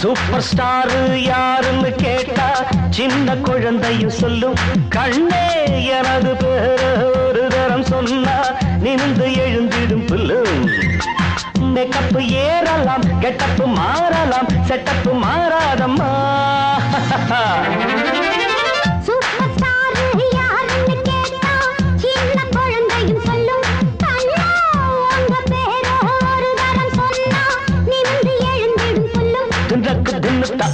Super star யாருன்னு கேட்டா சின்ன குழந்தையும் சொல்லும் கண்ணே எனது பேரு ஒரு தரம் சொன்னா நிமிந்து எழுந்திடும் புல்லும் மேக்கப் ஏறலாம் கெட்டப்பு மாறலாம் செட்டப்பு மாறாதம்மா சூப்பர் ஸ்டார் யாருன்னு கேட்டா சின்ன குழந்தையும் சொல்லும் கண்ணா உங்க பேர ஒரு தரம் சொன்னா நிமிர்ந்து எழுந்திடும் சொல்லும் தின்றக்கு தின்னுட்டா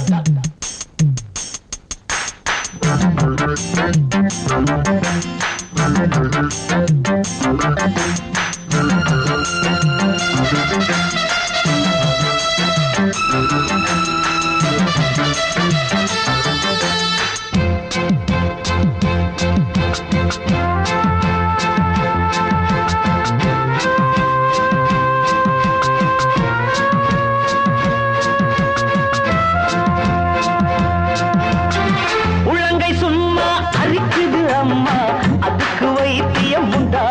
உள்ளங்கை சும்மா அரிக்குது அம்மா அதுக்கு வைத்தியம் உண்டா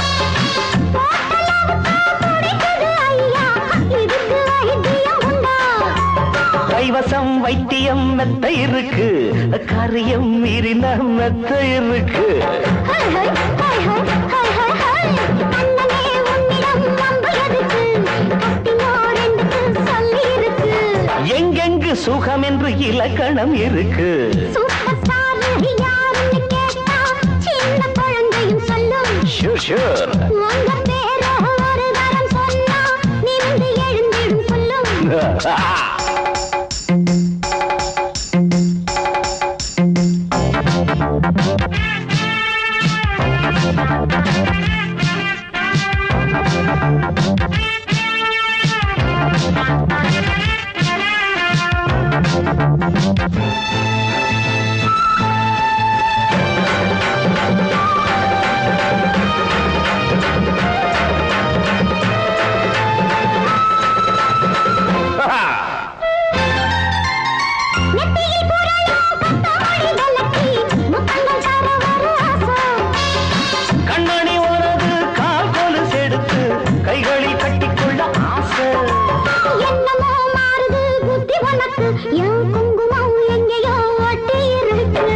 பிடிக்குது ஐயா இதுக்கு வைத்தியம் உண்டா கைவசம் வைத்தியம் மெத்த இருக்கு காரியம் மீறின மெத்த இருக்கு ஹை ஹை ஹை ஹை ஹை ஹை ஹை அண்ணனே உன்னிடம் நம்ப எதுக்கு கட்டினோர் என்று சொல்லி இருக்கு எங்கெங்கு சுகம் என்று இலக்கணம் இருக்கு சூப்பர் ஸ்டார் யாருன்னு கேட்டா சின்ன குழந்தையும் சொல்லும் ஷூர் ஷூர் உங்க பேர ஒரு தரம் சொன்னா நிமிர்ந்து எழுந்திடும் சொல்லும் நெத்தியில் புரளோ பட்டாமணி விளக்கி முத்தங்கள் தர வர ஆசை கண்ணாடி உனது கால் கொலுசு எடுத்து கைகளில் கட்டிக்கொள்ள ஆசை என்னமோ மாறுது புத்தி உனக்கு என் குங்குமம் எங்கேயோ ஒட்டி இருக்கு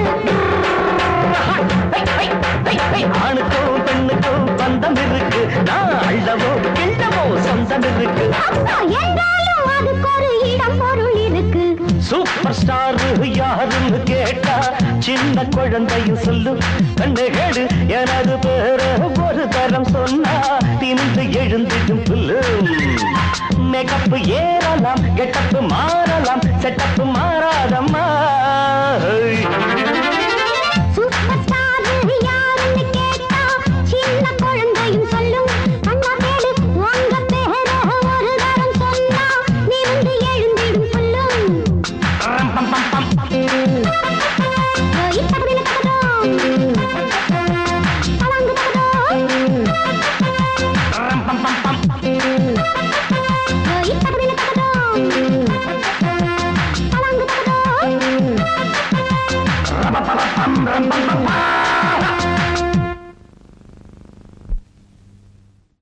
ஆணுக்கும் பெண்ணுக்கும் பந்தம் இருக்கு நான் அள்ளவோ கிள்ளவோ சொந்தம் இருக்கு அப்பா என்றாலும் அதுக்கு ஒரு இடம் பொருள் இருக்கு சூப்பர் ஸ்டார் யாருன்னு கேட்டா சின்ன குழந்தையும் சொல்லு கண்ணுகேடு எனது பேர ஒரு தரம் சொன்னா தின்று எழுந்திடும் புல்லு மேக்கப் ஏறலாம் கெட்டப்பு மாறலாம் செட்டப்பு மாறாதம்மா சூப்பர் ஸ்டார் யாருன்னு கேட்டா சின்ன குழந்தையும் சொல்லும் கண்ணா கேளு உங்க பேர ஒரு தரம் சொன்னா நிமிர்ந்து எழுந்திடும் சொல்லும் ரம் பம் பம் பம். ஓய் தகதின தகதோம். பலாங்கு தகதோம். ரம் பம் பம் பம். ஓய் தகதின தகதோம். பலாங்கு தகதோம். ரம் பம் பம் பம்.